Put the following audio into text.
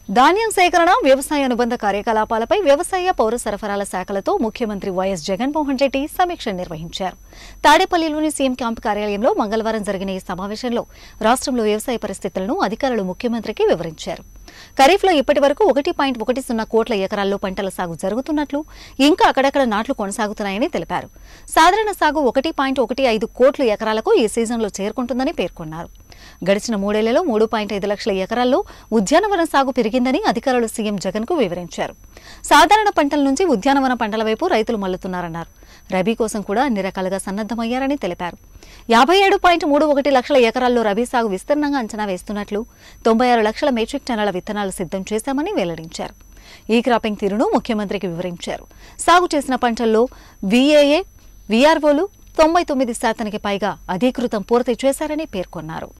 ధాన్యం సేకరణ వ్యవసాయ అనుబంధ కార్యకలాపాలపై వ్యవసాయ పౌర సరఫరాల శాఖలతో ముఖ్యమంత్రి వైఎస్ జగన్మోహన్ రెడ్డి సమీక్ష నిర్వహించారు తాడేపల్లిలోని సీఎం క్యాంప్ కార్యాలయంలో మంగళవారం జరిగిన ఈ సమావేశంలో రాష్ట్రంలో వ్యవసాయ పరిస్థితులను అధికారులు ముఖ్యమంత్రికి వివరించారు ఖరీఫ్లో ఇప్పటి వరకు ఒకటి పాయింట్ ఒకటి సున్నా కోట్ల ఎకరాల్లో పంటల సాగు జరుగుతున్నట్లు ఇంకా అక్కడక్కడ నాట్లు కొనసాగుతున్నాయని తెలిపారు సాధారణ సాగు ఒకటి పాయింట్ ఒకటి ఐదు కోట్ల ఎకరాలకు ఈ సీజన్లో చేరుకుంటుందని పేర్కొన్నారు గడిచిన మూడేళ్లలో మూడు పాయింట్ ఐదు లక్షల ఎకరాల్లో ఉద్యానవన సాగు పెరిగిందని అధికారులు సీఎం జగన్ కు వివరించారు సాధారణ పంటల నుంచి ఉద్యానవన పంటల వైపు రైతులు మళ్లుతున్నారన్నారు రబీ కోసం కూడా అన్ని రకాలుగా సన్నద్దమయ్యారని తెలిపారు యాభై ఏడు పాయింట్ మూడు ఒకటి లక్షల ఎకరాల్లో రబీ సాగు విస్తీర్ణంగా అంచనా వేస్తున్నట్లు తొంభై ఆరు లక్షల మెట్రిక్ టన్నుల విత్తనాలు సిద్ధం చేశామని వెల్లడించారు ఈ క్రాపింగ్ తీరును ముఖ్యమంత్రికి వివరించారు సాగు చేసిన పంటల్లో వీఏఏ వీఆర్ఓలు తొంభై తొమ్మిది శాతానికి పైగా అధీకృతం పూర్తి చేశారని పేర్కొన్నారు